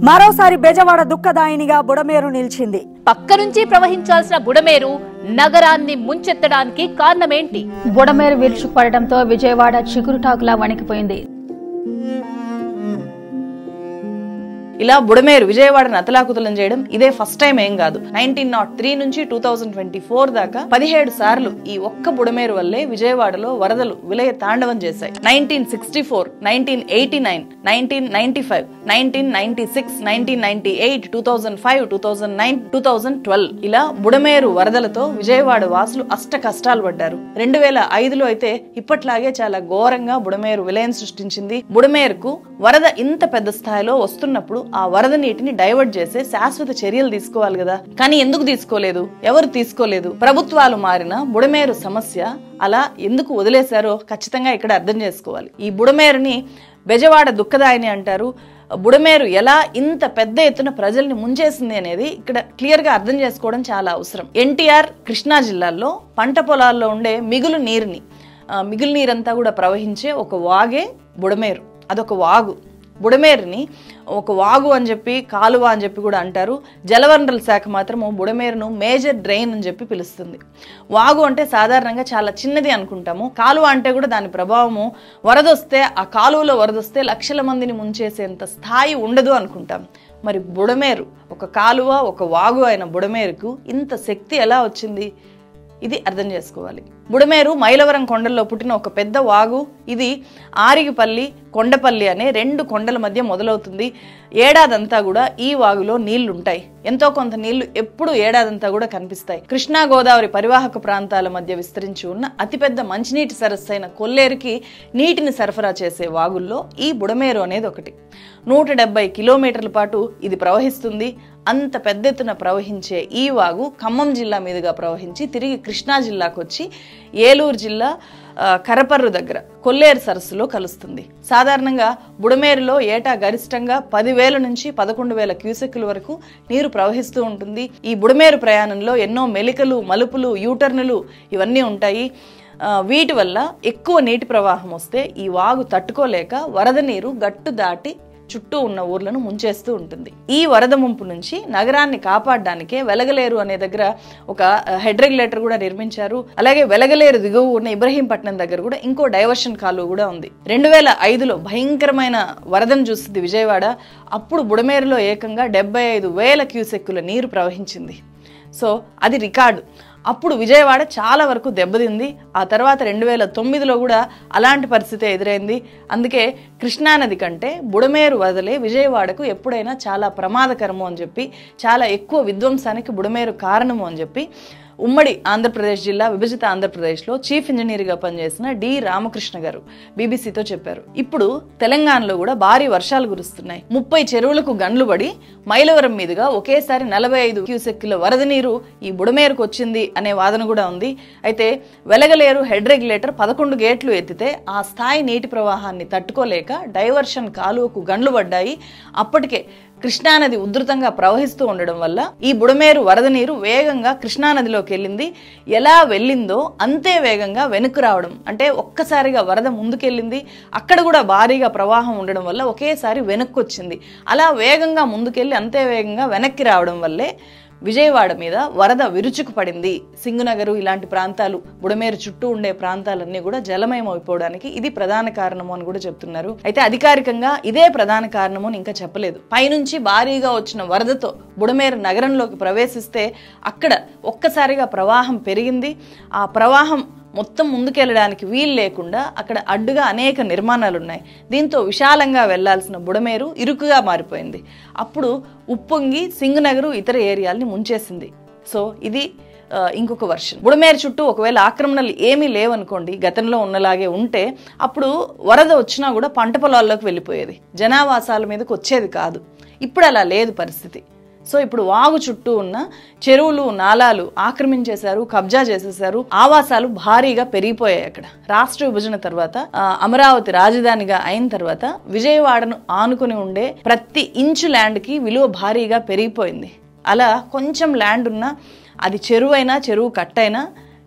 మరోసారి బెజవాడ దుఃఖదాయినిగా బుడమేరు నిలిచింది పక్క నుంచి ప్రవహించాల్సిన బుడమేరు నగరాన్ని ముంచెత్తడానికి కారణమేంటి బుడమేరు విరుచుకుపడటంతో విజయవాడ చిగురుటాకులా వణికిపోయింది ఇలా బుడమేరు విజయవాడను అతలాకుతలం చేయడం ఇదే ఫస్ట్ టైం ఏం కాదు నైన్టీన్ నాట్ త్రీ నుంచి టూ థౌజండ్ ట్వంటీ ఫోర్ దాకా పదిహేడు సార్లు ఈ ఒక్క బుడమేరు వల్లే విజయవాడలో వరదలు విలయ తాండవం చేశాయి nineteen sixty four nineteen eighty nine nineteen ninety five nineteen ninety six nineteen ninety eight two thousand five two thousand nine two thousand twelve ఇలా బుడమేరు వరదలతో విజయవాడ వాసులు అష్ట కష్టాలు పడ్డారు రెండు వేల ఐదులో అయితే ఇప్పట్లాగే చాలా ఘోరంగా బుడమేరు విలయం సృష్టించింది బుడమేరుకు వరద ఇంత పెద్ద స్థాయిలో వస్తున్నప్పుడు ఆ వరద నీటిని డైవర్ట్ చేసే శాశ్వత చర్యలు తీసుకోవాలి కదా కానీ ఎందుకు తీసుకోలేదు ఎవరు తీసుకోలేదు ప్రభుత్వాలు మారిన బుడమేరు సమస్య అలా ఎందుకు వదిలేశారో ఖచ్చితంగా ఇక్కడ అర్థం చేసుకోవాలి ఈ బుడమేరుని బెజవాడ దుఃఖదాయని అంటారు బుడమేరు ఎలా ఇంత పెద్ద ఎత్తున ప్రజల్ని ముంచేసింది అనేది ఇక్కడ క్లియర్ గా అర్థం చేసుకోవడం చాలా అవసరం ఎన్టీఆర్ కృష్ణా జిల్లాల్లో పంట పొలాల్లో ఉండే మిగులు నీరుని ఆ, మిగులు నీరంతా కూడా ప్రవహించే ఒక వాగే బుడమేరు అదొక వాగు బుడమేరుని ఒక వాగు అని చెప్పి కాలువ అని చెప్పి కూడా అంటారు జలవనరుల శాఖ మాత్రము బుడమేరును మేజర్ డ్రైన్ అని చెప్పి పిలుస్తుంది వాగు అంటే సాధారణంగా చాలా చిన్నది అనుకుంటాము కాలువ అంటే కూడా దాని ప్రభావము వరదొస్తే ఆ కాలువలో వరదొస్తే లక్షల మందిని ముంచేసేంత స్థాయి ఉండదు అనుకుంటాం మరి బుడమేరు ఒక కాలువ ఒక వాగు అయిన బుడమేరుకు ఇంత శక్తి ఎలా వచ్చింది ఇది అర్థం చేసుకోవాలి బుడమేరు మైలవరం కొండల్లో పుట్టిన ఒక పెద్ద వాగు ఇది ఆరిగిపల్లి కొండపల్లి అనే రెండు కొండల మధ్య మొదలవుతుంది ఏడాదంతా కూడా ఈ వాగులో నీళ్లు ఉంటాయి ఎంతో కొంత నీళ్లు ఎప్పుడు ఏడాదంతా కూడా కనిపిస్తాయి కృష్ణా గోదావరి పరివాహక ప్రాంతాల మధ్య విస్తరించి ఉన్న అతిపెద్ద మంచినీటి సరస్సు అయిన కొల్లేరుకి నీటిని సరఫరా చేసే వాగుల్లో ఈ బుడమేరు అనేది ఒకటి నూట డెబ్బై కిలోమీటర్ల పాటు ఇది ప్రవహిస్తుంది అంత పెద్ద ఎత్తున ప్రవహించే ఈ వాగు ఖమ్మం జిల్లా మీదుగా ప్రవహించి తిరిగి కృష్ణా జిల్లాకు వచ్చి ఏలూరు జిల్లా ఆ, కరపర్రు దగ్గర కొల్లేరు సరస్సులో కలుస్తుంది సాధారణంగా బుడమేరులో ఏటా గరిష్టంగా పదివేల నుంచి పదకొండు వేల క్యూసెక్కుల వరకు నీరు ప్రవహిస్తూ ఉంటుంది ఈ బుడమేరు ప్రయాణంలో ఎన్నో మెలికలు మలుపులు యూటర్నులు ఇవన్నీ ఉంటాయి ఆ, వీటి వల్ల ఎక్కువ నీటి ప్రవాహం వస్తే ఈ వాగు తట్టుకోలేక వరద నీరు గట్టు దాటి చుట్టూ ఉన్న ఊర్లను ముంచేస్తూ ఉంటుంది ఈ వరద ముంపు నుంచి నగరాన్ని కాపాడడానికే వెలగలేరు అనే దగ్గర ఒక హెడ్ రెగ్యులేటర్ కూడా నిర్మించారు అలాగే వెలగలేరు దిగువ ఉన్న ఇబ్రహీంపట్నం దగ్గర కూడా ఇంకో డైవర్షన్ కాలువ కూడా ఉంది రెండు వేల ఐదులో భయంకరమైన వరదను చూస్తుంది విజయవాడ అప్పుడు బుడమేరులో ఏకంగా డెబ్బై ఐదు వేల క్యూసెక్కుల నీరు ప్రవహించింది సో అది రికార్డు అప్పుడు విజయవాడ చాలా వరకు దెబ్బతింది ఆ తర్వాత రెండు వేల తొమ్మిదిలో కూడా అలాంటి పరిస్థితి ఎదురైంది అందుకే కృష్ణానది కంటే బుడమేరు వదలే విజయవాడకు ఎప్పుడైనా చాలా ప్రమాదకరము అని చెప్పి చాలా ఎక్కువ విధ్వంసానికి బుడమేరు కారణము అని చెప్పి ఉమ్మడి ఆంధ్రప్రదేశ్ జిల్లా విభజిత ఆంధ్రప్రదేశ్లో చీఫ్ ఇంజనీర్గా పనిచేసిన డి రామకృష్ణ గారు బీబీసీతో చెప్పారు ఇప్పుడు తెలంగాణలో కూడా భారీ వర్షాలు కురుస్తున్నాయి ముప్పై చెరువులకు గండ్లు పడి మైలవరం మీదుగా ఒకేసారి నలభై ఐదు క్యూసెక్కుల వరద నీరు ఈ బుడమేరుకు వచ్చింది అనే వాదన కూడా ఉంది అయితే వెలగలేరు హెడ్ రెగ్యులేటర్ పదకొండు గేట్లు ఎత్తితే ఆ స్థాయి నీటి ప్రవాహాన్ని తట్టుకోలేక డైవర్షన్ కాలువకు గండ్లు పడ్డాయి అప్పటికే కృష్ణానది ఉధృతంగా ప్రవహిస్తూ ఉండడం వల్ల ఈ బుడమేరు వరద నీరు వేగంగా కృష్ణానదిలోకి వెళ్ళింది ఎలా వెళ్ళిందో అంతే వేగంగా వెనక్కు రావడం అంటే ఒక్కసారిగా వరద ముందుకెళ్ళింది అక్కడ కూడా భారీగా ప్రవాహం ఉండడం వల్ల ఒకేసారి వెనక్కి వచ్చింది అలా వేగంగా ముందుకెళ్ళి అంతే వేగంగా వెనక్కి రావడం వల్లే విజయవాడ మీద వరద విరుచుకుపడింది సింగునగరు ఇలాంటి ప్రాంతాలు బుడమేరు చుట్టూ ఉండే ప్రాంతాలన్నీ కూడా జలమయం అయిపోవడానికి ఇది ప్రధాన కారణము అని కూడా చెప్తున్నారు అయితే అధికారికంగా ఇదే ప్రధాన కారణము అని ఇంకా చెప్పలేదు పైనుంచి భారీగా వచ్చిన వరదతో బుడమేరు నగరంలోకి ప్రవేశిస్తే అక్కడ ఒక్కసారిగా ప్రవాహం పెరిగింది ఆ ప్రవాహం మొత్తం ముందుకెళ్ళడానికి వీలు లేకుండా అక్కడ అడ్డుగా అనేక నిర్మాణాలు ఉన్నాయి దీంతో విశాలంగా వెళ్లాల్సిన బుడమేరు ఇరుకుగా మారిపోయింది అప్పుడు ఉప్పొంగి సింగనగరు ఇతర ఏరియాల్ని ముంచేసింది సో ఇది ఆ, ఇంకొక వర్షన్ బుడమేరు చుట్టూ ఒకవేళ ఆక్రమణలు ఏమీ లేవనుకోండి గతంలో ఉన్నలాగే ఉంటే అప్పుడు వరద వచ్చినా కూడా పంట పొలాల్లోకి వెళ్ళిపోయేది జనావాసాల మీదకి వచ్చేది కాదు ఇప్పుడు అలా లేదు పరిస్థితి సో ఇప్పుడు వాగు చుట్టూ ఉన్న చెరువులు నాలాలు ఆక్రమించేశారు కబ్జా చేసేశారు ఆవాసాలు భారీగా పెరిగిపోయాయి అక్కడ రాష్ట్ర విభజన తర్వాత ఆ, అమరావతి రాజధానిగా అయిన తర్వాత విజయవాడను ఆనుకుని ఉండే ప్రతి ఇంచు ల్యాండ్కి విలువ భారీగా పెరిగిపోయింది అలా కొంచెం ల్యాండ్ ఉన్నా అది చెరువు అయినా చెరువు కట్టైనా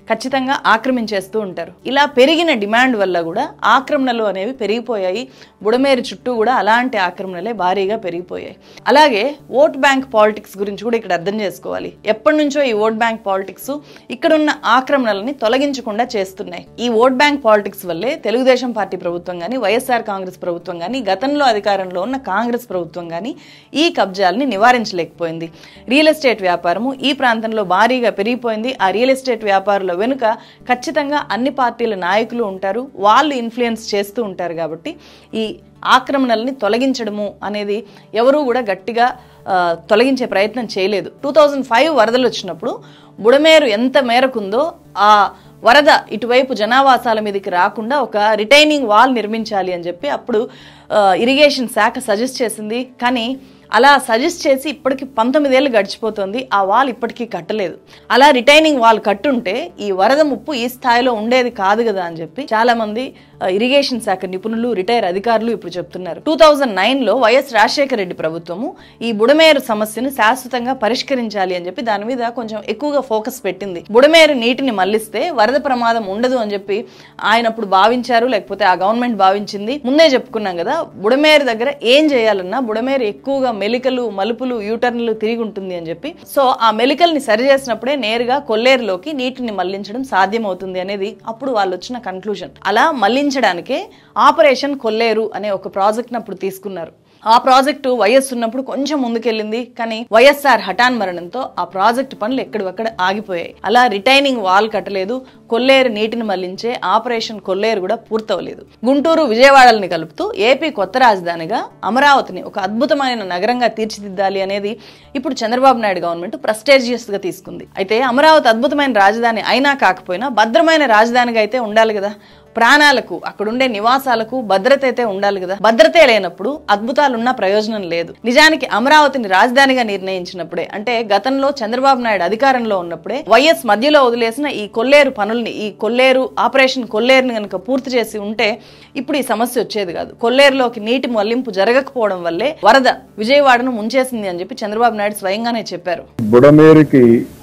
ఖచ్చితంగా ఆక్రమించేస్తూ ఉంటారు ఇలా పెరిగిన డిమాండ్ వల్ల కూడా ఆక్రమణలు అనేవి పెరిగిపోయాయి బుడమేరు చుట్టూ కూడా అలాంటి ఆక్రమణలే భారీగా పెరిగిపోయాయి అలాగే ఓట్ బ్యాంక్ పాలిటిక్స్ గురించి కూడా ఇక్కడ అర్థం చేసుకోవాలి ఎప్పటి నుంచో ఈ ఓట్ బ్యాంక్ పాలిటిక్స్ ఇక్కడున్న ఆక్రమణలని తొలగించకుండా చేస్తున్నాయి ఈ ఓట్ బ్యాంక్ పాలిటిక్స్ వల్లే తెలుగుదేశం పార్టీ ప్రభుత్వం కానీ వైఎస్ఆర్ కాంగ్రెస్ ప్రభుత్వం కానీ గతంలో అధికారంలో ఉన్న కాంగ్రెస్ ప్రభుత్వం కానీ ఈ కబ్జాలని నివారించలేకపోయింది రియల్ ఎస్టేట్ వ్యాపారము ఈ ప్రాంతంలో భారీగా పెరిగిపోయింది ఆ రియల్ ఎస్టేట్ వ్యాపారుల వెనుక ఖచ్చితంగా అన్ని పార్టీల నాయకులు ఉంటారు వాళ్ళు ఇన్ఫ్లుయెన్స్ చేస్తూ ఉంటారు కాబట్టి ఈ ఆక్రమణల్ని తొలగించడము అనేది ఎవరూ కూడా గట్టిగా ఆ, తొలగించే ప్రయత్నం చేయలేదు టూ థౌజండ్ ఫైవ్ వరదలు వచ్చినప్పుడు బుడమేరు ఎంత మేరకుందో ఆ వరద ఇటువైపు జనావాసాల మీదకి రాకుండా ఒక రిటైనింగ్ వాల్ నిర్మించాలి అని చెప్పి అప్పుడు ఆ, ఇరిగేషన్ శాఖ సజెస్ట్ చేసింది కానీ అలా సజెస్ట్ చేసి ఇప్పటికి పంతొమ్మిదేళ్ళు గడిచిపోతుంది ఆ వాల్ ఇప్పటికీ కట్టలేదు అలా రిటైనింగ్ వాల్ కట్టుంటే ఈ వరద ముప్పు ఈ స్థాయిలో ఉండేది కాదు కదా అని చెప్పి చాలా మంది ఆ, ఇరిగేషన్ శాఖ నిపుణులు రిటైర్ అధికారులు ఇప్పుడు చెప్తున్నారు టూ థౌజండ్ నైన్ లో వైఎస్ రాజశేఖర రెడ్డి ప్రభుత్వము ఈ బుడమేరు సమస్యను శాశ్వతంగా పరిష్కరించాలి అని చెప్పి దాని మీద కొంచెం ఎక్కువగా ఫోకస్ పెట్టింది బుడమేరు నీటిని మళ్లిస్తే వరద ప్రమాదం ఉండదు అని చెప్పి ఆయన అప్పుడు భావించారు లేకపోతే ఆ గవర్నమెంట్ భావించింది ముందే చెప్పుకున్నాం కదా బుడమేరు దగ్గర ఏం చేయాలన్నా బుడమేరు ఎక్కువగా మెలికలు మలుపులు యూటర్న్లు తిరిగి ఉంటుంది అని చెప్పి సో ఆ మెలికల్ని సరి చేసినప్పుడే నేరుగా కొల్లేరులోకి నీటిని మళ్లించడం సాధ్యమవుతుంది అనేది అప్పుడు వాళ్ళు వచ్చిన కన్క్లూజన్ అలా మళ్లించడానికే ఆపరేషన్ కొల్లేరు అనే ఒక ప్రాజెక్ట్ అప్పుడు తీసుకున్నారు ఆ ప్రాజెక్టు వైఎస్ ఉన్నప్పుడు కొంచెం ముందుకెళ్ళింది కానీ వైఎస్ఆర్ హఠాన్ మరణంతో ఆ ప్రాజెక్టు పనులు ఎక్కడివక్కడ ఆగిపోయాయి అలా రిటైనింగ్ వాల్ కట్టలేదు కొల్లేరు నీటిని మళ్లించే ఆపరేషన్ కొల్లేరు కూడా పూర్తవలేదు గుంటూరు విజయవాడల్ని కలుపుతూ ఏపీ కొత్త రాజధానిగా అమరావతిని ఒక అద్భుతమైన నగరంగా తీర్చిదిద్దాలి అనేది ఇప్పుడు చంద్రబాబు నాయుడు గవర్నమెంట్ ప్రెస్టేజియస్ గా తీసుకుంది అయితే అమరావతి అద్భుతమైన రాజధాని అయినా కాకపోయినా భద్రమైన రాజధానిగా అయితే ఉండాలి కదా ప్రాణాలకు అక్కడుండే నివాసాలకు భద్రత అయితే ఉండాలి కదా భద్రతే లేనప్పుడు అద్భుతాలున్నా ప్రయోజనం లేదు నిజానికి అమరావతిని రాజధానిగా నిర్ణయించినప్పుడే అంటే గతంలో చంద్రబాబు నాయుడు అధికారంలో ఉన్నప్పుడే వైఎస్ మధ్యలో వదిలేసిన ఈ కొల్లేరు పనుల్ని ఈ కొల్లేరు ఆపరేషన్ కొల్లేరుని కనుక పూర్తి చేసి ఉంటే ఇప్పుడు ఈ సమస్య వచ్చేది కాదు కొల్లేరులోకి నీటి మళ్లింపు జరగకపోవడం వల్లే వరద విజయవాడను ముంచేసింది అని చెప్పి చంద్రబాబు నాయుడు స్వయంగానే చెప్పారు బుడమేరుకి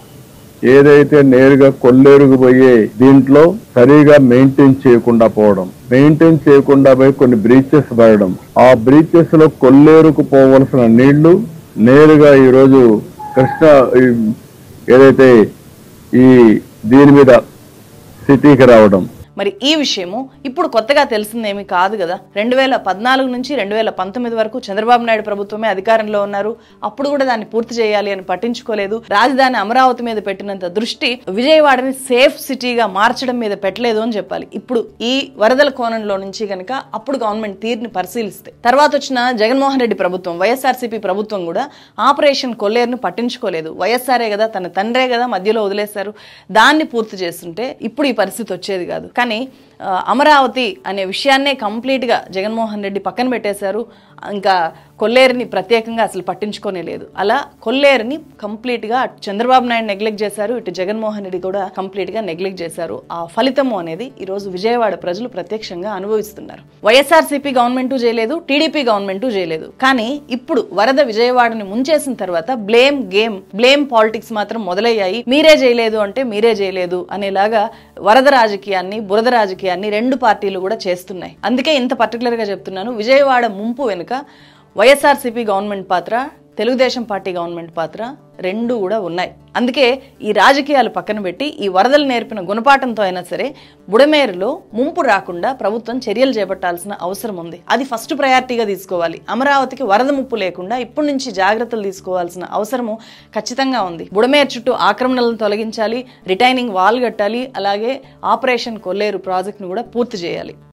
ఏదైతే నేరుగా కొల్లేరుకు పోయే దీంట్లో సరిగా మెయింటైన్ చేయకుండా పోవడం మెయింటైన్ చేయకుండా పోయి కొన్ని బ్రీచెస్ పడడం ఆ బ్రీచెస్ లో కొల్లేరుకు పోవలసిన నీళ్లు నేరుగా ఈరోజు కృష్ణ ఈ ఏదైతే ఈ దీని మీద సిటీకి రావడం మరి ఈ విషయము ఇప్పుడు కొత్తగా తెలిసిందేమీ కాదు కదా రెండు వేల పద్నాలుగు నుంచి రెండు వేల పంతొమ్మిది వరకు చంద్రబాబు నాయుడు ప్రభుత్వమే అధికారంలో ఉన్నారు అప్పుడు కూడా దాన్ని పూర్తి చేయాలి అని పట్టించుకోలేదు రాజధాని అమరావతి మీద పెట్టినంత దృష్టి విజయవాడని సేఫ్ సిటీగా మార్చడం మీద పెట్టలేదు అని చెప్పాలి ఇప్పుడు ఈ వరదల కోణంలో నుంచి కనుక అప్పుడు గవర్నమెంట్ తీరుని పరిశీలిస్తే తర్వాత వచ్చిన జగన్మోహన్ రెడ్డి ప్రభుత్వం వైఎస్ఆర్సీపీ ప్రభుత్వం కూడా ఆపరేషన్ కొల్లేరును పట్టించుకోలేదు వైఎస్ఆర్ఏ కదా తన తండ్రే కదా మధ్యలో వదిలేశారు దాన్ని పూర్తి చేస్తుంటే ఇప్పుడు ఈ పరిస్థితి వచ్చేది కాదు కానీ ఆ, అమరావతి అనే విషయాన్నే కంప్లీట్గా జగన్మోహన్ రెడ్డి పక్కన పెట్టేశారు ఇంకా కొల్లేరుని ప్రత్యేకంగా అసలు పట్టించుకోనే లేదు అలా కొల్లేరుని కంప్లీట్గా అటు చంద్రబాబు నాయుడు నెగ్లెక్ట్ చేశారు ఇటు జగన్మోహన్ రెడ్డి కూడా కంప్లీట్గా నెగ్లెక్ట్ చేశారు ఆ ఫలితము అనేది ఈరోజు విజయవాడ ప్రజలు ప్రత్యక్షంగా అనుభవిస్తున్నారు వైఎస్ఆర్సీపీ గవర్నమెంటు చేయలేదు టీడీపీ గవర్నమెంటు చేయలేదు కానీ ఇప్పుడు వరద విజయవాడని ముంచేసిన తర్వాత బ్లేమ్ గేమ్ బ్లేమ్ పాలిటిక్స్ మాత్రం మొదలయ్యాయి మీరే చేయలేదు అంటే మీరే చేయలేదు అనేలాగా వరద రాజకీయాన్ని బురద రాజకీయాన్ని రెండు పార్టీలు కూడా చేస్తున్నాయి అందుకే ఇంత పర్టికులర్ గా చెప్తున్నాను విజయవాడ ముంపు వెనుక వైఎస్ఆర్సీపీ గవర్నమెంట్ పాత్ర తెలుగుదేశం పార్టీ గవర్నమెంట్ పాత్ర రెండు కూడా ఉన్నాయి అందుకే ఈ రాజకీయాలు పక్కన పెట్టి ఈ వరదలు నేర్పిన గుణపాఠంతో అయినా సరే బుడమేరులో ముంపు రాకుండా ప్రభుత్వం చర్యలు చేపట్టాల్సిన అవసరం ఉంది అది ఫస్ట్ ప్రయారిటీగా తీసుకోవాలి అమరావతికి వరద ముప్పు లేకుండా ఇప్పటి నుంచి జాగ్రత్తలు తీసుకోవాల్సిన అవసరము ఖచ్చితంగా ఉంది బుడమేరు చుట్టూ ఆక్రమణలను తొలగించాలి రిటైనింగ్ వాల్ కట్టాలి అలాగే ఆపరేషన్ కొల్లేరు ప్రాజెక్ట్ను కూడా పూర్తి చేయాలి